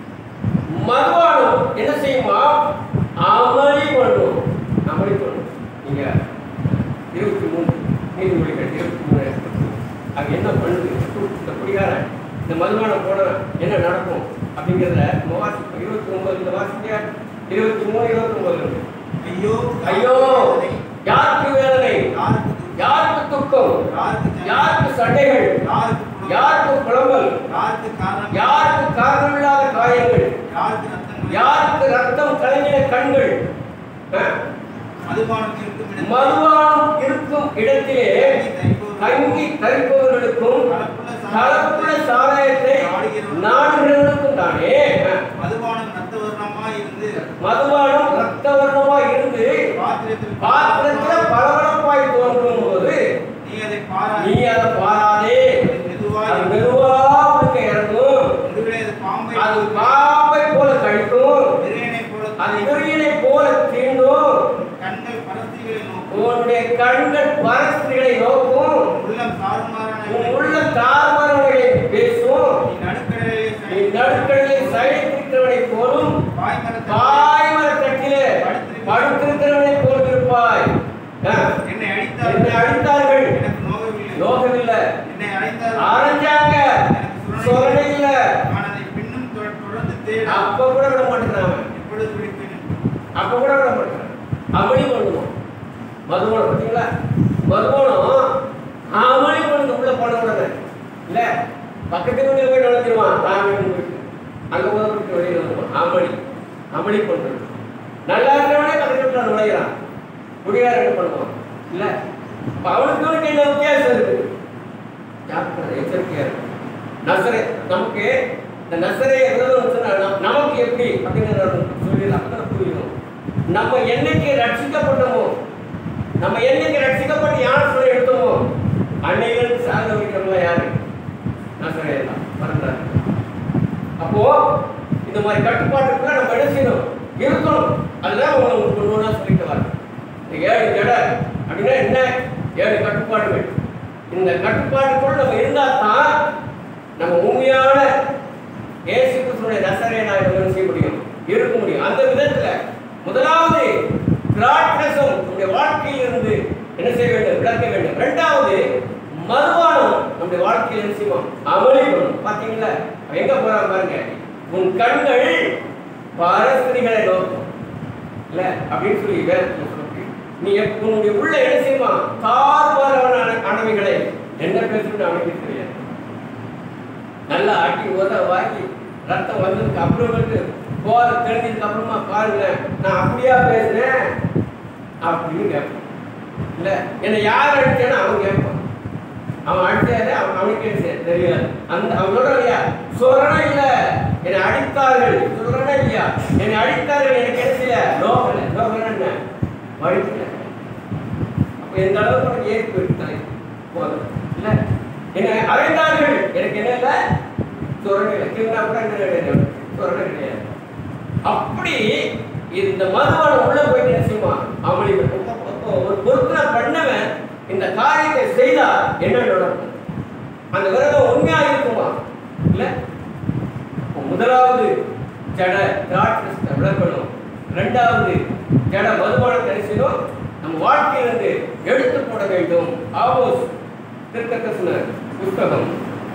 மதுபானம் என்ன செய்யுமா அமளி பண்ணும் அமளி பண்ணும் நீங்க இருபத்தி மூணு நீதிமொழிகள் இருபத்தி மூணு அது என்ன பண்ணுது இந்த குடிகாரன் இந்த மதுபானம் போட என்ன நடக்கும் அப்படிங்கிறத நம்ம வாசிப்போம் இருபத்தி ஒன்பது இந்த வாசிங்க இருபத்தி மூணு இருபத்தி ஒன்பது ஐயோ ஐயோ யாருக்கு வேதனை யாருக்கு துக்கம்? யாருக்கு துக்கம் யாருக்கு ஜெயம்? யாருக்கு சண்டைகள் யாருக்கு குணம்? யாருக்கு புலம்பல் யாருக்கு காரணம் யாருக்கு காரணமில்லாத காயங்கள் யாருக்கு ரத்தங்கள் யாருக்கு ரத்தம் கலங்கின கண்கள் அஹ், மதுபானம் இருக்கும் இடத்தில் மதுபானம் இருக்கும் இடத்திலே தங்கி தரிப்பவர்களுக்கும் கலப்புள்ள சாராயத்தை நாடுகிறவர்களுக்கும் தானே அஹ், மதுபானம் ரத்தவர்ணமாய் இருந்து மதுபானம் ரத்தவர்ணமாய் இருந்து பாத்திரத்தில் பாத்திரத்துல பளபளப்பாய் தோன்றும் போது நீ அதை பாரா நீ அதை பாராதே கண்கள் பரஸ்திரிகளை நோக்கும் உள்ளம் தாறுமாறான உன் உள்ள தார்மரங்களை பேசும் நீ நடுக்கடலிலே நீ நடுக்கடலில் சயனிக்கிறவனை போலும் பாய்மரத்தை பாய்மர தட்டிலே படுத்திருக்கிறவனை போல் இருப்பாய் ஆ. என்னை என்னை அடித்தார்கள் அடித்தார்கள் எனக்கு நோகவில்லை யோகமில்லை என்னை அழைத்தார்கள் அரைஞ்சாங்க சொரணை இல்ல நான் அதை பின்னும் தொ- தொடர்ந்து தேட அப்ப கூட விட மாட்டேங்கிறான் அவன். இப்பொழுது விழித்தேன் அப்ப கூட விட மாட்டேங்கிறான் அமளி பண்ணுவோம் மதுபோனம் பார்த்தீங்களா மதுபோனம் அமளி பண்ணுது உள்ள போன உடனே இல்ல பக்கத்து வீட்டுல போய் நுழைஞ்சிருவான் தான் வீட்டு போயிட்டு அங்க போய் விட்டு வெளியில வருவான் அமளி அமளி பண்றது நல்லா இருக்கிறவனே பக்கத்து வீட்டுல நுழைகிறான் குடியார என்ன பண்ணுவான் இல்ல அப்ப அவனுக்கு இவனுக்கு என்ன வித்தியாசம் இருக்கு ஜாக்கிரதை எச்சரிக்கையா இருக்கு நசரே நமக்கு இந்த நசரே விரதம் சொன்னா நம்- நமக்கு எப்படி அப்படின்னு நான் சொல்லிடலாம் அப்பதான் புரியும் நம்ம என்னைக்கு ரட்சிக்கப்பட்டோமோ நம்ம என்னைக்கு ரட்சிக்கப்பட்டு யார் சொல்ல எடுத்தோமோ அன்னையிலிருந்து சாக வைக்கிறவங்க யாரு நசரே தான் மறந்துடாது அப்போ இந்த மாதிரி கட்டுப்பாட்டுக்குள்ள நம்ம என்ன செய்யணும் இருக்கணும் அதுதான் உங்களுக்கு ஒன்று ஒன்றா சொல்லிட்டு வரேன் இந்த ஏழு ஜடை அப்படின்னா என்ன ஏழு கட்டுப்பாடுகள் இந்த கட்டுப்பாட்டுக்குள் நம்ம இருந்தால் தான் நம்ம உண்மையான இயேசு கிறிஸ்துடைய நசரே நான் என்ன செய்ய முடியும் இருக்க முடியும் அந்த விதத்துல முதலாவது திராட்சசம் நம்முடைய வாழ்க்கையில் இருந்து என்ன செய்ய வேண்டும் விளக்க வேண்டும் இரண்டாவது மதுபானம் நம்முடைய வாழ்க்கையில் என்ன செய்வோம் அமளி பண்ணும் பாத்தீங்களா அவன் எங்க போறான் பாருங்க உன் கண்கள் பரஸ்திரிகளை நோக்கும் இல்ல அப்படின்னு சொல்லி வேதத்துல சொல்லி நீ எப்ப- உன்னுடைய உள்ள என்ன செய்யுமா தார்வாரான அணவைகளை என்ன பேசுறது அவனுக்கு தெரியாது நல்லா ஆட்டி உத வாங்கி ரத்தம் வந்ததுக்கு அப்புறம் வந்து போற தெரிஞ்சதுக்கு அப்புறமா பாருங்க நான் அப்படியா பேசுனேன் அப்படின்னு கேட்பான் இல்ல என்னை யார் அடிச்சேன்னு அவன் கேட்பான் அவன் அடிச்சாரு அவன் அவனுக்கு என்ன செய்ய தெரியாது அந்த அவன் சொல்றான் இல்லையா சொல்றனா இல்ல என்னை அடித்தார்கள் சொல்றனா இல்லையா என்னை அடித்தார்கள் எனக்கு என்ன செய்யல லோகல லோகல என்ன வழிக்கல அப்ப எந்த அளவுக்கு உனக்கு ஏற்பு இருக்கு போதும் இல்ல என்னை அறைந்தார்கள் எனக்கு என்ன இல்ல சொரணை இல்லை திருநா கூட என்ன கிடையாது சொரணை கிடையாது அப்படி இந்த மதுவான உள்ள போயிட்டு என்ன செய்வான் அமளி பண்ணும். அப்போ ஒரு பொருத்தனை பண்ணவன் இந்த காரியத்தை செய்தா என்ன நடக்கும் அந்த விரதம் உண்மையா இருக்குமா இல்ல அப்போ முதலாவது ஜட திராட்சத்தை விளக்கணும் இரண்டாவது ஜட மதுபானத்தை என்ன செய்யணும் நம்ம வாழ்க்கையிலிருந்து எடுத்து போட வேண்டும் ஆவோஸ் திருத்தக்க புஸ்தகம்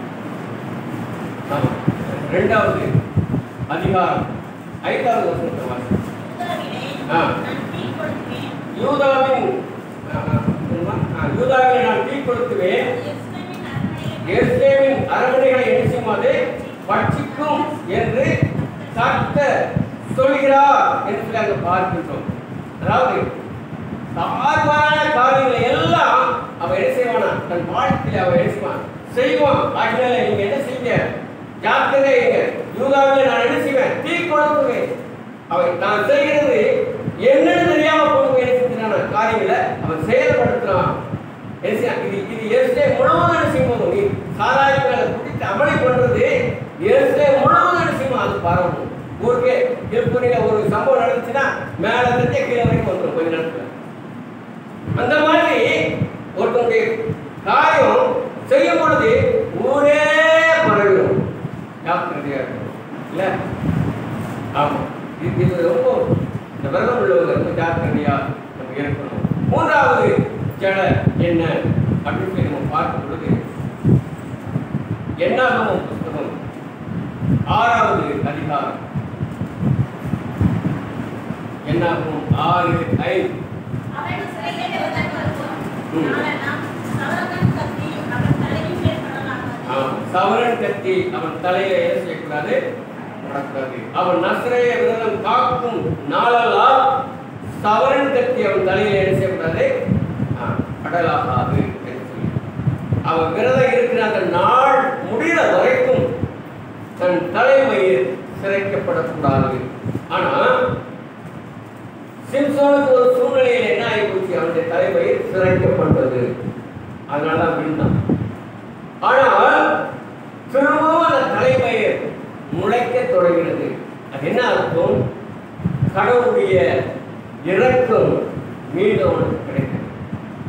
ஆமா. இரண்டாவது அதிகாரம் ஐந்தாவது வசனத்தை வாசி. யூதாவிலே ஆ. நான் தீ கொடுப்பேன். யூதாவின் ஆ, ஆ, என்னம்மா? ஆ, யூதாவிலே நான் தீ கொடுத்துவேன் எருசலேமின் அரண்மனையை எருசலேமின் அரண்மனைகளை என்ன செய்யுமாறு பட்சிக்கும் என்று கர்த்தர் சொல்கிறார் என்று சொல்லி அங்க பார்க்கின்றோம் அதாவது சார்பான காரியங்களை எல்லாம் அவன் என்ன செய்வானா தன் வாழ்க்கையில அவன் என்ன செய்வான் செய்வான் ஆகினால நீங்க என்ன செய்வீங்க ஜாக்கிரதை இருங்க யூதாவில நான் என்ன செய்வேன் தீ கொடுக்குவேன் அவன் நான் செய்கிறது என்னன்னு தெரியாம போட்டு என்ன செஞ்சான காரியங்களை அவன் செயல்படுத்துறான் என்ன செய்ய- இது இது எருசலே முழுவதும் என்ன செய்யும் நீ சாராயங்களை குடித்து அமளி பண்றது எருசலே முழுவதும் என்ன செய்யும் அது பரவும் ஊருக்கே திருப்பூரில ஒரு சம்பவம் நடந்துச்சுன்னா மேல இருந்து கீழே வரைக்கும் வந்துடும் கொஞ்ச நேரத்துல அந்த மாதிரி ஒருத்தனுடைய காரியம் செய்யும் பொழுது ஊரே பரவிடும் ஜாக்கிரதையா இருக்கணும் இல்ல ஆமா இது இது ரொம்ப இந்த விரதம் உள்ளவங்க ரொம்ப ஜாக்கிரதையா நம்ம இருக்கணும் மூன்றாவது ஜட என்ன அப்படின்னு சொல்லி நம்ம பார்க்கும் பொழுது என்னாகமும் புஸ்தகம் ஆறாவது அதிகாரம் என்னாகமும் ஆறு ஐந்து அவன் சிறையிலே வருவான். ம். நாளெல்லாம் சவரகன் கத்தி அவன் தலையின் மேல் படலாகாது. அவன் சவரன் கத்தி அவன் தலையில என்ன செய்யக்கூடாது நடக்கூடாது அவன் நசரைய விரதம் காக்கும் நாளெல்லாம் சவரன் கத்தி அவன் தலையில என்ன செய்யக்கூடாது ஆ, அடலாகாது என்று சொல்லி அவன் விரதம் இருக்கிற அந்த நாள் முடிகிற வரைக்கும் தன் தலைமையில் சிறைக்கப்படக்கூடாது ஆனா சிம்சோனுக்கு ஒரு சூழ்நிலையில் என்ன ஆகி போச்சு அவனுடைய தலைமையில் சிறைக்கப்பட்டது அதனால தான் விழுந்தான் ஆனால் திரும்பவும் அந்த தலைமையில் முளைக்க தொடங்கினது அது என்ன அர்த்தம் கடவுளுடைய இரக்கம் மீண்டும் அவனுக்கு கிடைத்தது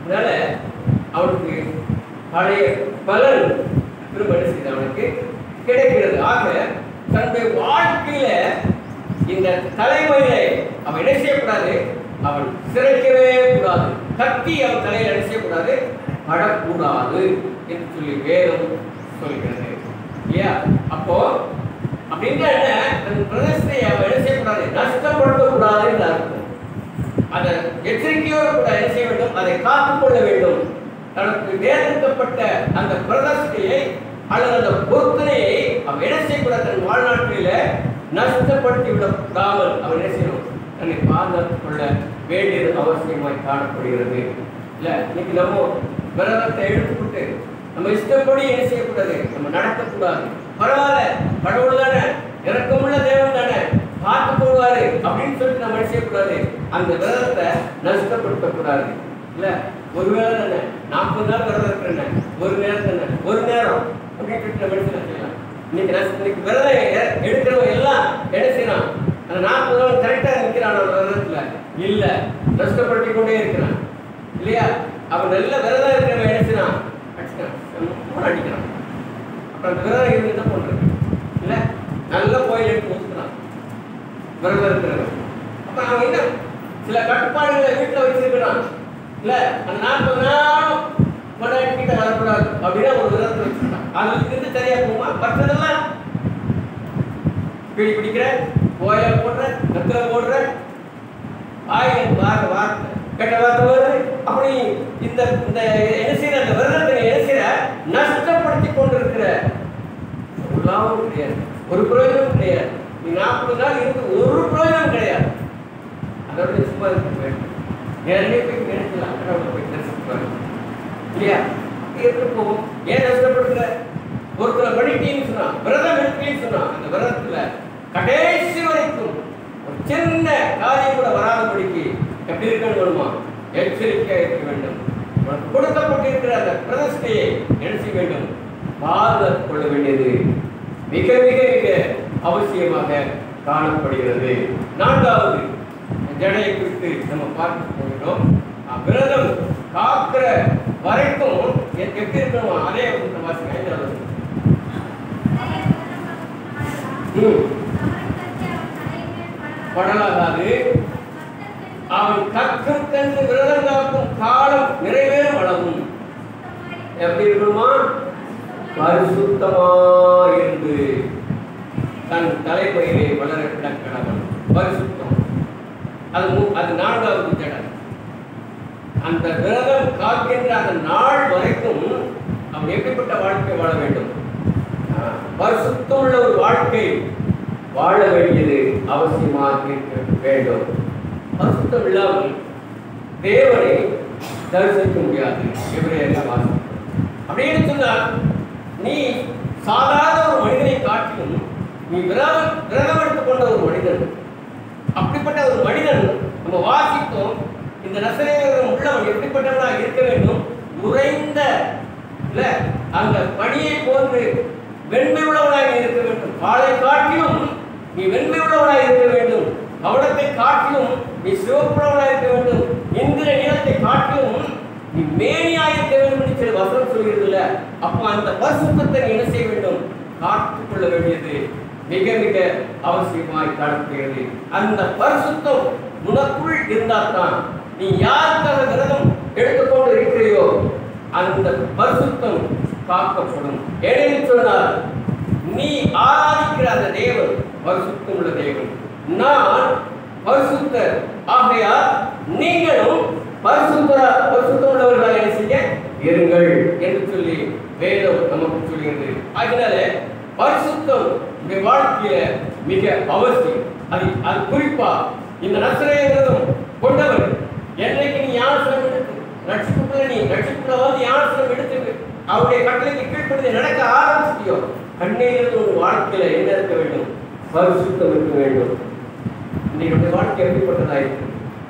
அதனால அவனுக்கு பழைய பலன் திரும்ப என்ன செய்யுது அவனுக்கு கிடைக்கிறது ஆக தன்னுடைய வாழ்க்கையில இந்த தலைமையில அவன் என்ன செய்யக்கூடாது அவன் சிறைக்கவே கூடாது கத்தி அவன் தலையில என்ன செய்யக்கூடாது படக்கூடாது என்று சொல்லி வேதம் சொல்கிறது இல்லையா அப்போ அப்படின்னா என்ன தன் பிரதேசத்தை அவன் என்ன செய்யக்கூடாது நஷ்டப்படுத்தக்கூடாதுன்னு அர்த்தம் அதை எச்சரிக்கையோடு கூட என்ன செய்ய வேண்டும் அதை காத்துக்கொள்ள வேண்டும் தனக்கு நேர்ந்தப்பட்ட அந்த பிரதர்ஷனையை அல்லது அந்த பொருத்தனையை அவன் என்ன செய்யக்கூடாது தன் வாழ்நாட்டில நஷ்டப்படுத்தி விடாமல் அவன் என்ன செய்யணும் தன்னை பாதுகாத்துக் கொள்ள வேண்டியது அவசியமாய் காணப்படுகிறது இல்ல இன்னைக்கு நம்ம விரதத்தை எடுத்துக்கிட்டு நம்ம இஷ்டப்படி என்ன செய்யக்கூடாது நம்ம நடக்கக்கூடாது பரவாயில்ல கடவுள் தானே இறக்கமுள்ள தேவன் தானே பார்த்து போடுவாரு அப்படின்னு சொல்லிட்டு நம்ம என்ன செய்யக்கூடாது அந்த விரதத்தை நஷ்டப்படுத்தக்கூடாது இல்ல ஒரு வேளை தானே நாற்பது நாள் விரதம் இருக்கிறேன் ஒரு நேரம் தானே ஒரு நேரம் அப்படின்னு சொல்லிட்டு நம்ம என்ன செய்யலாம் இன்னைக்கு நஷ்ட- இன்னைக்கு விரதம் எ- எடுக்கிறவங்க எல்லாம் என்ன செய்யலாம் அந்த நாற்பது நாள் கரெக்டா நிற்கிறான் அந்த விரதத்துல இல்ல நஷ்டப்படுத்தி கொண்டே இருக்கிறான் இல்லையா அவன் நல்ல விரதம் இருக்கிறவன் என்ன செய்யறான் அடிச்சுட்டான் மூணு அடிக்கிறான் அப்புறம் அந்த விரதம் இருந்து என்ன பண்றது இல்ல நல்ல கோயில் எடுத்து ஊத்துறான் விரதம் இருக்கிறவன் அப்ப அவன் என்ன சில கட்டுப்பாடுகளை வீட்டுல வச்சிருக்கிறான் இல்ல அந்த நாற்பது நாளும் கொண்டாடி கிட்ட வரக்கூடாது அப்படின்னு ஒரு விரதத்தை வச்சிருக்கான் அது இருந்து சரியா போகுமா மற்றதெல்லாம் பீடி பிடிக்கிற கோயில போடுற நத்துல போடுற ஆயிரம் வார வார்த்தை கெட்ட வார்த்தை வருது அப்படி இந்த இந்த என்ன செய்யற அந்த விரதத்தை என்ன செய்யற நஷ்டப்படுத்தி கொண்டிருக்கிற ஒரு லாபம் கிடையாது ஒரு பிரயோஜனம் கிடையாது நீ நாற்பது நாள் இருந்து ஒரு பிரயோஜனம் கிடையாது அதோட சும்மா இருக்க வேண்டும் நேரடியாக போய் நினைக்கலாம் கடவுளை போய் தரிசிப்பாரு இல்லையா இருக்கு போகும் ஏன் நஷ்டப்படுத்துற ஒருத்தரை படிக்கன்னு சொன்னா விரதம் எடுக்கன்னு சொன்னா அந்த விரதத்துல கடைசி வரைக்கும் ஒரு சின்ன காரியம் கூட வராதபடிக்கு எப்படி இருக்கணும் வேணுமா எச்சரிக்கையா இருக்க வேண்டும் உனக்கு கொடுக்கப்பட்டிருக்கிற அந்த பிரதிஷ்டையை என்ன செய்ய வேண்டும் பாதுகாத்துக் கொள்ள வேண்டியது மிக மிக மிக அவசியமாக காணப்படுகிறது நான்காவது ஜடையை குறித்து நம்ம பார்க்க போகிறோம் அஹ் விரதம் காக்கிற வரைக்கும் எ- எப்படி இருக்கணும் அதே வந்து வாசிங்க ஐந்தாவது ம் படலாகாது அவன் கற்கும் கண்டு விரதம் காக்கும் காலம் நிறைவேறும் அளவும் எப்படி இருக்கணுமா பரிசுத்தமாயிருந்து தன் தலைப்பயிரை வளர கிடக்கடவன் பரிசுத்தம் அது மு- அது நான்காவது ஜடம் அந்த விரதம் காக்கின்ற அந்த நாள் வரைக்கும் அவன் எப்படிப்பட்ட வாழ்க்கை வாழ வேண்டும் ஆஹ், பரிசுத்தம் உள்ள ஒரு வாழ்க்கை வாழ வேண்டியது அவசியமாக இருக்க வேண்டும் பரிசுத்தம் இல்லாமல் தேவனை தரிசிக்க முடியாது எவ்வளவு வாசிக்கும் அப்படின்னு சொன்னால் நீ சாதாரண ஒரு மனிதனை காட்டிலும் நீ விரதம் விரதம் எடுத்துக்கொண்ட ஒரு மனிதன் அப்படிப்பட்ட ஒரு மனிதன் நம்ம வாசித்தோம் இந்த நசரேயன் உள்ளவன் எப்படிப்பட்டவனாக இருக்க வேண்டும் உறைந்த இல்ல அந்த பணியை போன்று வெண்மை உள்ளவனாக இருக்க வேண்டும் பாலை காட்டிலும் நீ வெண்மை உள்ளவனாக இருக்க வேண்டும் கவனத்தை காட்டிலும் நீ சிவப்புள்ளவனாக இருக்க வேண்டும் இந்திர நீளத்தை காட்டிலும் நீ மேனியாக இருக்க வேண்டும் என்று சில வசனம் சொல்கிறது இல்ல அப்போ அந்த பரிசுத்தத்தை நீ என்ன செய்ய வேண்டும் காத்துக் கொள்ள வேண்டியது மிக மிக அவசியமாய் காணப்படுகிறது அந்த பரிசுத்தம் உனக்குள் இருந்தால்தான் நீ யாருக்காக விரதம் எடுத்துக்கொண்டு இருக்கிறையோ அந்த பரிசுத்தம் காக்கப்படும் ஏனென்று சொன்னால் நீ ஆராதிக்கிற அந்த தேவன் பரிசுத்தம் உள்ள தேவன் நான் பரிசுத்தர் ஆகையால் நீங்களும் பரிசுத்த பரிசுத்தம் உள்ளவர்களாக என்ன செய்ய இருங்கள் என்று சொல்லி வேதம் நமக்கு சொல்கிறது அதனால பரிசுத்தம் இந்த வாழ்க்கையில மிக அவசியம் அது அது குறிப்பா இந்த நசரேங்கிறதும் கொண்டவர் என்னைக்கு நீ ஞானசனம் எடுத்து ரட்சிப்புக்குள்ள நீ ரட்சிப்புக்குள்ள வந்து ஞானசனம் எடுத்து அவருடைய கட்டளைக்கு கீழ்ப்படுத்தி நடக்க ஆரம்பிச்சிட்டியோ கண்ணீரில் ஒரு வாழ்க்கையில என்ன இருக்க வேண்டும் பரிசுத்தம் இருக்க வேண்டும் இன்னைக்கு உடைய வாழ்க்கை எப்படிப்பட்டதா இருக்கு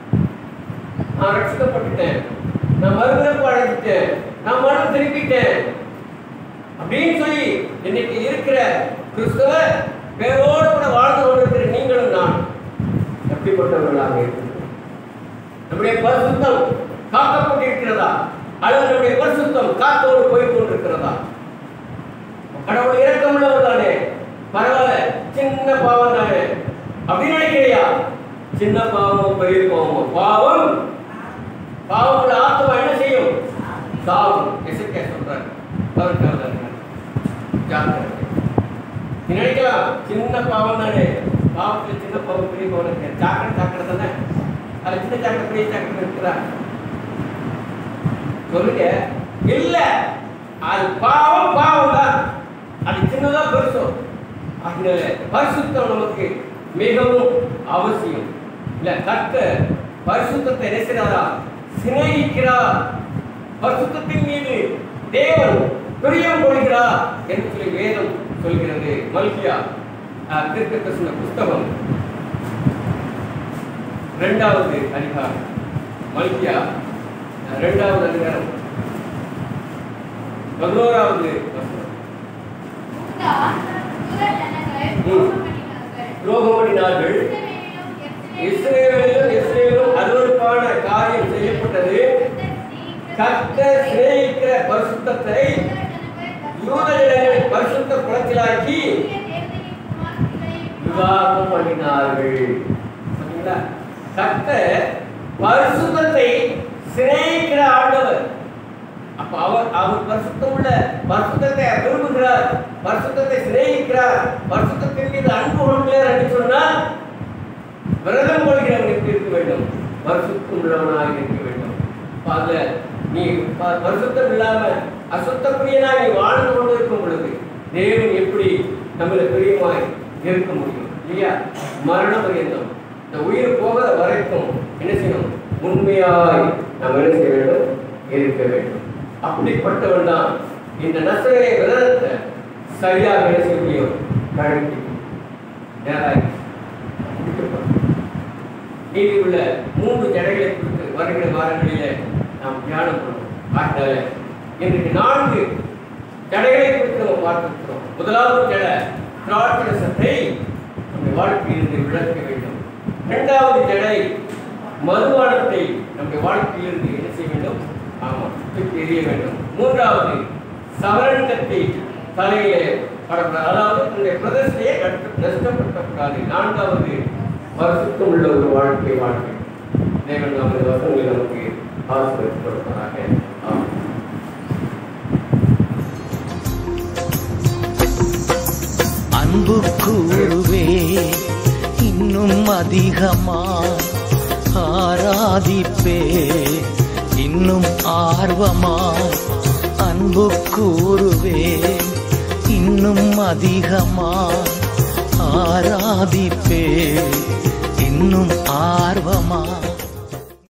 நான் ரட்சிக்கப்பட்டுட்டேன் நான் மறுபிறப்பு அடைஞ்சிட்டேன் நான் மனம் திருப்பிட்டேன் அப்படின்னு சொல்லி இன்னைக்கு இருக்கிற கிறிஸ்தவ பேரோடு கூட வாழ்ந்து கொண்டிருக்கிற நீங்களும் நான் எப்படிப்பட்டவர்களாக இருக்கிறோம் நம்முடைய பரிசுத்தம் காக்கப்பட்டிருக்கிறதா அல்லது நம்முடைய பரிசுத்தம் காத்தோடு போய் கொண்டிருக்கிறதா கடவுள் இரக்கமுள்ளவர் தானே பரவாயில்ல சின்ன பாவம் தானே அப்படின்னு நினைக்கிறியா சின்ன பாவமோ பெரிய பாவமோ பாவம் பாவம் உள்ள ஆத்மா என்ன செய்யும் சாவும் எசக்கே சொல்றாரு அவருக்கு ஜாக்கிரதை நீ நினைக்கலாம் சின்ன பாவம் தானே பாவத்துல சின்ன பாவம் பெரிய பாவம் இருக்கு ஜாக்கிரதை ஜாக்கிரதை தானே அது சின்ன ஜாக்கிரதை பெரிய ஜாக்கிரதை இருக்குதா சொல்லுங்க இல்ல அது பாவம் பாவம் தான் அது சின்னதா பெருசோ அதனால பரிசுத்தம் நமக்கு மிகவும் அவசியம் இல்ல கத்த பரிசுத்தத்தை நினைக்கிறாரா சிநேகிக்கிறார் பரிசுத்தத்தின் மீது தேவன் பிரியம் கொள்கிறார் என்று சொல்லி வேதம் சொல்கிறது மல்கியா திருத்த சொன்ன புஸ்தகம் இரண்டாவது அதிகாரம் மல்கியா இரண்டாவது அதிகாரம் பதினோராவது வசனம். உங்கா முதல் ஜனங்கள் ம். கோபப்படினார்கள். துரோகம் பண்ணினார்கள் இஸ்ரவேலிலும் எருசலேமிலும் இஸ்ரேலிலும் இஸ்ரேலும் அருவருப்பான காரியம் செய்யப்பட்டது கர்த்தர் சிநேகிக்கிற பரிசுத்தத்தை யூத ஜனங்கள் பரிசுத்த குளத்திலாக்கி விவாகம் பண்ணினார்கள் பாத்தீங்களா? கர்த்தர் பரிசுத்தத்தை சிநேகிக்கிற ஆண்டவர் அப்ப அவர் அவர் பரிசுத்தம் உள்ள பரிசுத்தத்தை விரும்புகிறார் பரிசுத்தத்தை சிநேகிக்கிறார் பரிசுத்தத்தின் மீது அன்பு கொள்கிறார் என்று சொன்னால் விரதம் கொள்கிறவன் எப்படி இருக்க வேண்டும் பரிசுத்தம் உள்ளவனாக இருக்க வேண்டும் அப்ப அதுல நீ ப- பரிசுத்தம் இல்லாம அசுத்தப்பிரியனா நீ வாழ்ந்து கொண்டு இருக்கும் பொழுது தேவன் எப்படி நம்மள பிரியமாய் இருக்க முடியும் இல்லையா மரண பரியந்தம் இந்த உயிர் போக வரைக்கும் என்ன செய்யணும் உண்மையாய் நாம் என்ன செய்ய வேண்டும் இருக்க வேண்டும் அப்படிப்பட்டவன் தான் இந்த நசரே விரதத்தை சரியாக என்ன செய்ய முடியும் கடைபிடிக்க நேராய் முடிக்கப்படும் மீதி உள்ள மூன்று ஜடைகளை குறித்து வருகிற வாரங்களிலே நாம் தியானம் பண்ணுவோம் ஆகையால இன்றைக்கு நான்கு ஜடைகளை குறித்து நம்ம பார்த்திருக்கிறோம் முதலாவது ஜடை திராட்சரசத்தை நம்முடைய வாழ்க்கையிலிருந்து விளக்க வேண்டும் இரண்டாவது ஜடை மதுபானத்தை நம்முடைய வாழ்க்கையிலிருந்து என்ன செய்ய வேண்டும் ஆமா தூக்கி எறிய வேண்டும் மூன்றாவது சவரன் கத்தி தலையிலே படக்கூடாது அதாவது தன்னுடைய பிரதர்சனையை நஷ்டப்படுத்தக்கூடாது நான்காவது பரிசுத்தம் உள்ள ஒரு வாழ்க்கை வாழ்க்கை தேவன் நமது வசங்களை நமக்கு ஆசிரியர் கொடுப்பதாக ஆமாம் அன்பு கூறுவே இன்னும் அதிகமா ஆராதிப்பே இன்னும் ஆர்வமா அன்பு கூறுவே இன்னும் அதிகமா ஆராதிப்பே இன்னும் ஆர்வமா